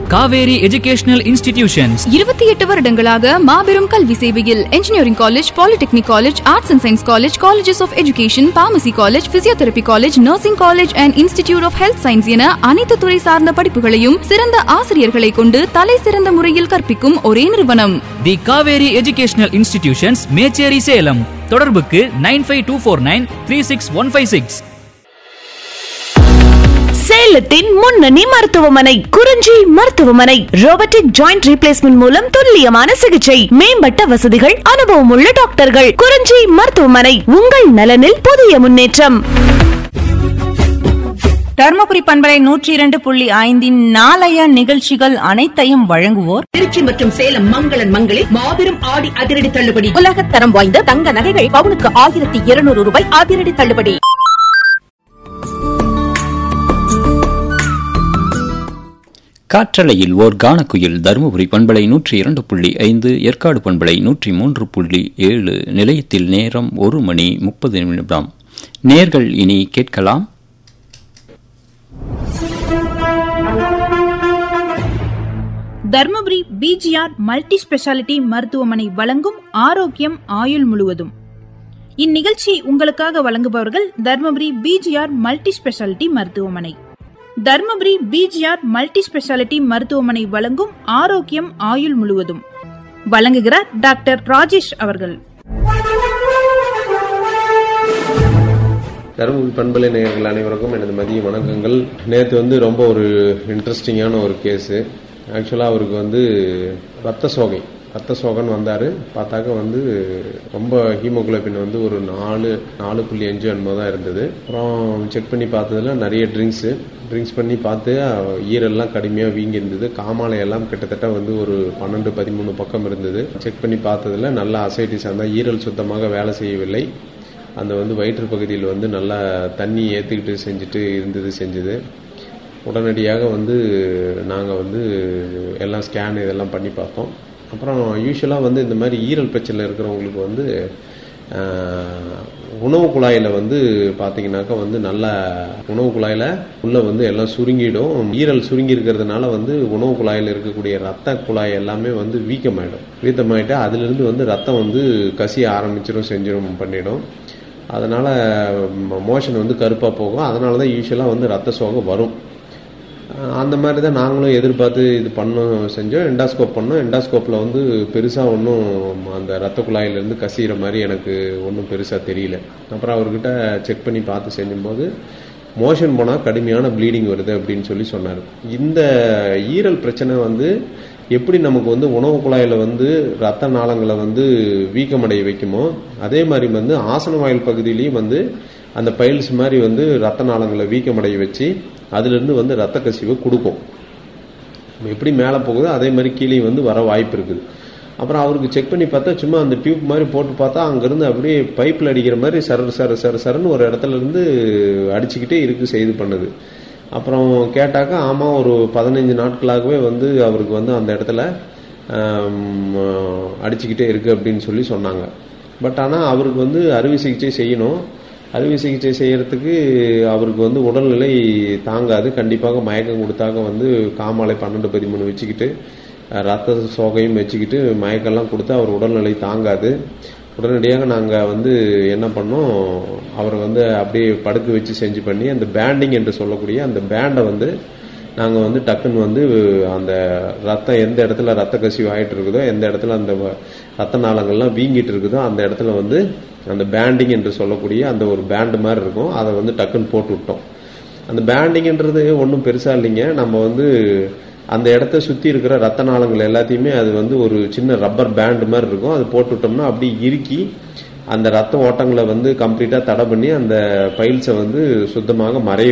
Kaveri educational institutions இருபத்தி எட்டு வருடங்களாக மாபெரும் கல்வி சேவையில் engineering college polytechnic college arts and science college colleges of education pharmacy college physiotherapy college nursing college and institute of health science என அனைத்து துறை சார்ந்த படிப்புகளையும் சிறந்த ஆசிரியர்களை கொண்டு தலை சிறந்த முறையில் கற்பிக்கும் ஒரே நிறுவனம் the Kaveri educational institutions Mecheri Salem தொடர்புக்கு nine five two four nine three six one five six சேலத்தின் முன்னணி மருத்துவமனை குறிஞ்சி மருத்துவமனை ரோபோட்டிக் ஜாயிண்ட் ரீப்ளேஸ்மெண்ட் மூலம் துல்லியமான சிகிச்சை மேம்பட்ட வசதிகள் அனுபவம் உள்ள டாக்டர்கள் குறிஞ்சி மருத்துவமனை உங்கள் நலனில் புதிய முன்னேற்றம் தர்மபுரி பண்பலை நூற்றி இரண்டு புள்ளி ஐந்தின் நாளைய நிகழ்ச்சிகள் அனைத்தையும் வழங்குவோர் திருச்சி மற்றும் சேலம் மங்களன் மங்களில் மாபெரும் ஆடி அதிரடி தள்ளுபடி உலகத் தரம் வாய்ந்த தங்க நகைகள் பவுனுக்கு ஆயிரத்தி இருநூறு ரூபாய் அதிரடி தள்ளுபடி காற்றலையில் ஓர் கானக்குயில் தருமபுரி பண்பலை நூற்றி இரண்டு புள்ளி ஐந்து ஏற்காடு பண்பலை நூற்றி மூன்று புள்ளி ஏழு நிலையத்தில் நேரம் ஒரு மணி முப்பது நிமிடம் நேர்கள் இனி கேட்கலாம் தர்மபுரி பிஜிஆர் மல்டி ஸ்பெஷாலிட்டி மருத்துவமனை வழங்கும் ஆரோக்கியம் ஆயுள் முழுவதும் இந்நிகழ்ச்சி உங்களுக்காக வழங்குபவர்கள் தர்மபுரி பிஜிஆர் மல்டி ஸ்பெஷாலிட்டி மருத்துவமனை தர்மபுரி பிஜிஆர் மல்டி ஸ்பெஷாலிட்டி மருத்துவமனை வழங்கும் ஆரோக்கியம் ஆயுள் முழுவதும் வழங்குகிறார் டாக்டர் ராஜேஷ் அவர்கள் தருமபுரி பண்பலை நேயர்கள் அனைவருக்கும் எனது மதிய வணக்கங்கள் நேற்று வந்து ரொம்ப ஒரு இன்ட்ரெஸ்டிங்கான ஒரு கேஸு ஆக்சுவலாக அவருக்கு வந்து ரத்த சோகை ரத்த சோகன் வந்தார் பார்த்தாக்க வந்து ரொம்ப ஹீமோகுளோபின் வந்து ஒரு நாலு நாலு புள்ளி அஞ்சு என்னமோ தான் இருந்தது அப்புறம் செக் பண்ணி பார்த்ததுல நிறைய ட்ரிங்க்ஸு ட்ரிங்க்ஸ் பண்ணி பார்த்து ஈரெல்லாம் கடுமையாக வீங்கி இருந்தது காமாலையெல்லாம் கிட்டத்தட்ட வந்து ஒரு பன்னெண்டு பதிமூணு பக்கம் இருந்தது செக் பண்ணி பார்த்ததுல நல்ல அசைட்டிஸ் அந்த ஈரல் சுத்தமாக வேலை செய்யவில்லை அந்த வந்து வயிற்று பகுதியில் வந்து நல்லா தண்ணி ஏற்றுக்கிட்டு செஞ்சுட்டு இருந்தது செஞ்சது உடனடியாக வந்து நாங்கள் வந்து எல்லாம் ஸ்கேன் இதெல்லாம் பண்ணி பார்த்தோம் அப்புறம் யூஸ்வலாக வந்து இந்த மாதிரி ஈரல் பிரச்சனை இருக்கிறவங்களுக்கு வந்து ஆஹ், உணவு குழாயில் வந்து பார்த்தீங்கன்னாக்கா வந்து நல்ல உணவு குழாயில் உள்ளே வந்து எல்லாம் சுருங்கிடும் ஈரல் சுருங்கி இருக்கிறதுனால வந்து உணவு குழாயில் இருக்கக்கூடிய ரத்த குழாய் எல்லாமே வந்து வீக்கமாயிடும் வீக்கமாயிட்டு அதிலிருந்து வந்து ரத்தம் வந்து கசிய ஆரம்பிச்சிடும் செஞ்சிடும் பண்ணிடும் அதனால் மோஷன் வந்து கருப்பாக போகும் அதனால தான் யூஸ்வலாக வந்து ரத்த சோகம் வரும் அஹ் அந்த மாதிரி தான் நாங்களும் எதிர்பார்த்து இது பண்ணோம் செஞ்சோம் எண்டாஸ்கோப் பண்ணோம் எண்டாஸ்கோப்பில் வந்து பெருசாக ஒன்றும் அந்த ரத்த குழாயிலேருந்து கசிகிற மாதிரி எனக்கு ஒன்றும் பெருசாக தெரியல அப்புறம் அவர்கிட்ட செக் பண்ணி பார்த்து செஞ்சும்போது மோஷன் போனால் கடுமையான ப்ளீடிங் வருது அப்படின்னு சொல்லி சொன்னார் இந்த ஈரல் பிரச்சனை வந்து எப்படி நமக்கு வந்து உணவு குழாயில் வந்து ரத்த நாளங்களை வந்து வீக்கமடைய வைக்குமோ அதே மாதிரி வந்து ஆசன வாயில் பகுதியிலையும் வந்து அந்த பைல்ஸ் மாதிரி வந்து ரத்த நாளங்களை வீக்கமடைய வச்சு அதிலிருந்து வந்து ரத்த கசிவை கொடுக்கும் எப்படி மேலே போகுதோ அதே மாதிரி கீழே வந்து வர வாய்ப்பு இருக்குது அப்புறம் அவருக்கு செக் பண்ணி பார்த்தா சும்மா அந்த டியூப் மாதிரி போட்டு பார்த்தா அங்கேருந்து அப்படியே பைப்பில் அடிக்கிற மாதிரி சர சர சர சரன்னு ஒரு இடத்துல இருந்து அடிச்சுக்கிட்டே இருக்கு செய்து பண்ணுது அப்புறம் கேட்டாக்கா ஆமாம் ஒரு பதினஞ்சு நாட்களாகவே வந்து அவருக்கு வந்து அந்த இடத்துல ஆம், அடிச்சுக்கிட்டே இருக்கு அப்படின்னு சொல்லி சொன்னாங்க பட் ஆனால் அவருக்கு வந்து அறுவை சிகிச்சை செய்யணும் அறுவை சிகிச்சை செய்யறதுக்கு அவருக்கு வந்து உடல்நிலை தாங்காது கண்டிப்பாக மயக்கம் கொடுத்தாக்க வந்து காமாலை பன்னெண்டு பதிமூணு வச்சுக்கிட்டு அஹ், ரத்த சோகையும் வச்சுக்கிட்டு மயக்கம்லாம் கொடுத்து அவர் உடல்நிலை தாங்காது உடனடியாக நாங்கள் வந்து என்ன பண்ணோம் அவரை வந்து அப்படியே படுக்க வச்சு செஞ்சு பண்ணி அந்த பேண்டிங் என்று சொல்லக்கூடிய அந்த பேண்டை வந்து நாங்கள் வந்து டக்குன்னு வந்து அந்த ரத்தம் எந்த இடத்துல ரத்த கசிவு ஆகிட்டு இருக்குதோ எந்த இடத்துல அந்த வ- ரத்த நாளங்கள்லாம் வீங்கிட்டு இருக்குதோ அந்த இடத்துல வந்து அந்த பேண்டிங் என்று சொல்லக்கூடிய அந்த ஒரு பேண்டு மாதிரி இருக்கும் அதை வந்து டக்குன்னு போட்டு விட்டோம் அந்த பேண்டிங்ன்றது ஒன்றும் பெருசா இல்லைங்க நம்ம வந்து அந்த இடத்த சுற்றி இருக்கிற ரத்த நாளங்கள் எல்லாத்தையுமே அது வந்து ஒரு சின்ன ரப்பர் பேண்ட் மாதிரி இருக்கும் அது போட்டு விட்டோம்னா அப்படியே இறுக்கி அந்த ரத்த ஓட்டங்களை வந்து கம்ப்ளீட்டாக தடை பண்ணி அந்த பைல்ஸை வந்து சுத்தமாக மறைய